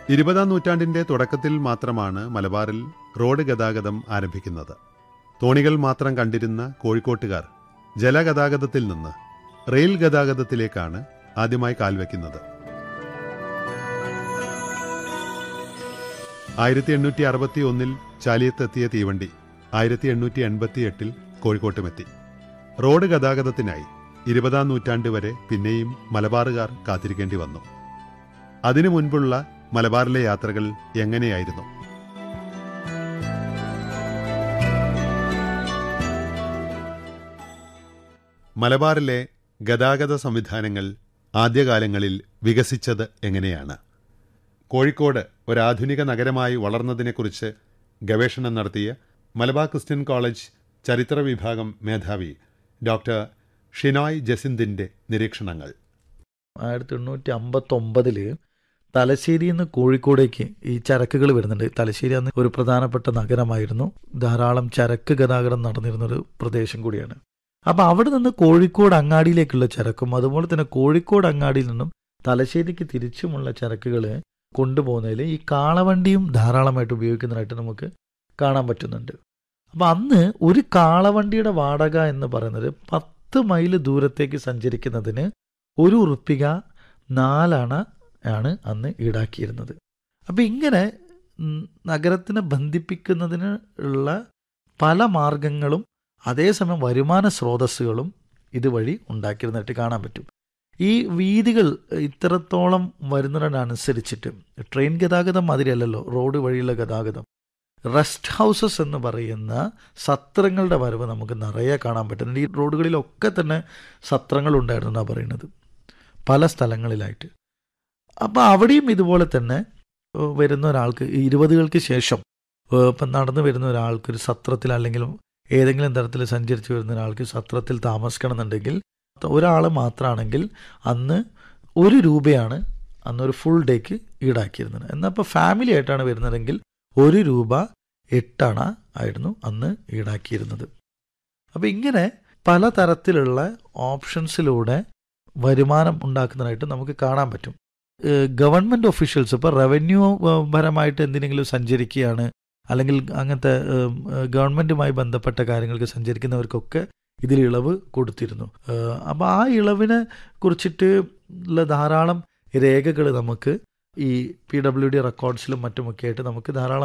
ഇരുപതാം നൂറ്റാണ്ടിന്റെ തുടക്കത്തിൽ മാത്രമാണ് മലബാറിൽ റോഡ് ഗതാഗതം ആരംഭിക്കുന്നത് തോണികൾ മാത്രം കണ്ടിരുന്ന കോഴിക്കോട്ടുകാർ ജലഗതാഗതത്തിൽ നിന്ന് റെയിൽ ഗതാഗതത്തിലേക്കാണ് ആദ്യമായി കാൽവെക്കുന്നത് ആയിരത്തി എണ്ണൂറ്റി അറുപത്തി ഒന്നിൽ ചാലിയത്തെത്തിയ തീവണ്ടി ആയിരത്തി എണ്ണൂറ്റി എൺപത്തി എട്ടിൽ കോഴിക്കോട്ടുമെത്തി റോഡ് ഗതാഗതത്തിനായി ഇരുപതാം നൂറ്റാണ്ട് വരെ പിന്നെയും മലബാറുകാർ കാത്തിരിക്കേണ്ടി വന്നു അതിനു മുൻപുള്ള മലബാറിലെ യാത്രകൾ എങ്ങനെയായിരുന്നു മലബാറിലെ ഗതാഗത സംവിധാനങ്ങൾ ആദ്യകാലങ്ങളിൽ വികസിച്ചത് എങ്ങനെയാണ് കോഴിക്കോട് ഒരാധുനിക നഗരമായി വളർന്നതിനെക്കുറിച്ച് ഗവേഷണം നടത്തിയ മലബാർ ക്രിസ്ത്യൻ കോളേജ് ചരിത്ര വിഭാഗം മേധാവി ഡോക്ടർ ഷിനോയ് ജസിന്തിന്റെ നിരീക്ഷണങ്ങൾ ആയിരത്തി എണ്ണൂറ്റി അമ്പത്തി ഒമ്പതില് തലശ്ശേരിയിൽ നിന്ന് കോഴിക്കോടേക്ക് ഈ ചരക്കുകൾ വരുന്നുണ്ട് തലശ്ശേരി അന്ന് ഒരു പ്രധാനപ്പെട്ട നഗരമായിരുന്നു ധാരാളം ചരക്ക് ഗതാഗതം നടന്നിരുന്ന ഒരു പ്രദേശം കൂടിയാണ് അപ്പൊ അവിടെ നിന്ന് കോഴിക്കോട് അങ്ങാടിയിലേക്കുള്ള ചരക്കും അതുപോലെ തന്നെ കോഴിക്കോട് അങ്ങാടിയിൽ നിന്നും തലശ്ശേരിക്ക് തിരിച്ചുമുള്ള ചരക്കുകൾ കൊണ്ടുപോകുന്നതിൽ ഈ കാളവണ്ടിയും ധാരാളമായിട്ട് ഉപയോഗിക്കുന്നതായിട്ട് നമുക്ക് കാണാൻ പറ്റുന്നുണ്ട് അപ്പൊ അന്ന് ഒരു കാളവണ്ടിയുടെ വാടക എന്ന് പറയുന്നത് പത്ത് മൈൽ ദൂരത്തേക്ക് സഞ്ചരിക്കുന്നതിന് ഒരു ഉറുപ്പിക നാലണ ആണ് അന്ന് ഈടാക്കിയിരുന്നത് അപ്പം ഇങ്ങനെ ഉം, നഗരത്തിനെ ബന്ധിപ്പിക്കുന്നതിന് ഉള്ള പല മാർഗങ്ങളും അതേസമയം വരുമാന സ്രോതസ്സുകളും ഇതുവഴി ഉണ്ടാക്കിയിരുന്നതായിട്ട് കാണാൻ പറ്റും ഈ വീതികൾ ഇത്രത്തോളം വരുന്നതിനനുസരിച്ചിട്ട് ട്രെയിൻ ഗതാഗതം മാതിരിയല്ലല്ലോ റോഡ് വഴിയുള്ള ഗതാഗതം റെസ്റ്റ് ഹൗസസ് എന്ന് പറയുന്ന സത്രങ്ങളുടെ വരവ് നമുക്ക് നിറയെ കാണാൻ പറ്റുന്നുണ്ട് ഈ റോഡുകളിലൊക്കെ തന്നെ സത്രങ്ങൾ ഉണ്ടായിരുന്നു എന്നാണ് പറയുന്നത് പല സ്ഥലങ്ങളിലായിട്ട് അപ്പോൾ അവിടെയും ഇതുപോലെ തന്നെ ഏഹ്, വരുന്ന ഒരാൾക്ക് ഈ ഇരുപതുകൾക്ക് ശേഷം ഏഹ്, ഇപ്പം നടന്നു വരുന്ന ഒരാൾക്ക് ഒരു സത്രത്തിൽ അല്ലെങ്കിൽ ഏതെങ്കിലും തരത്തിൽ സഞ്ചരിച്ച് വരുന്ന ഒരാൾക്ക് സത്രത്തിൽ താമസിക്കണം എന്നുണ്ടെങ്കിൽ ഒരാൾ മാത്രമാണെങ്കിൽ അന്ന് ഒരു രൂപയാണ് അന്ന് ഒരു ഫുൾ ഡേക്ക് ഈടാക്കിയിരുന്നത് എന്നാൽ ഇപ്പോൾ ഫാമിലി ആയിട്ടാണ് വരുന്നതെങ്കിൽ ഒരു രൂപ എട്ടണ ആയിരുന്നു അന്ന് ഈടാക്കിയിരുന്നത് അപ്പം ഇങ്ങനെ പലതരത്തിലുള്ള ഓപ്ഷൻസിലൂടെ വരുമാനം ഉണ്ടാക്കുന്നതായിട്ട് നമുക്ക് കാണാൻ പറ്റും ഗവൺമെൻറ് ഒഫീഷ്യൽസ് ഇപ്പോൾ റവന്യൂ ഏഹ്, പരമായിട്ട് എന്തിനെങ്കിലും സഞ്ചരിക്കുകയാണ് അല്ലെങ്കിൽ അങ്ങനത്തെ ഏഹ്, ഏഹ്, ഗവൺമെൻറ്റുമായി ബന്ധപ്പെട്ട കാര്യങ്ങൾക്ക് സഞ്ചരിക്കുന്നവർക്കൊക്കെ ഇതിൽ ഇളവ് കൊടുത്തിരുന്നു അപ്പോൾ ആ ഇളവിനെ കുറിച്ചിട്ട് ഉള്ള ധാരാളം രേഖകൾ നമുക്ക് ഈ പി ഡബ്ല്യു ഡി റെക്കോർഡ്സിലും മറ്റുമൊക്കെ ആയിട്ട് നമുക്ക് ധാരാളം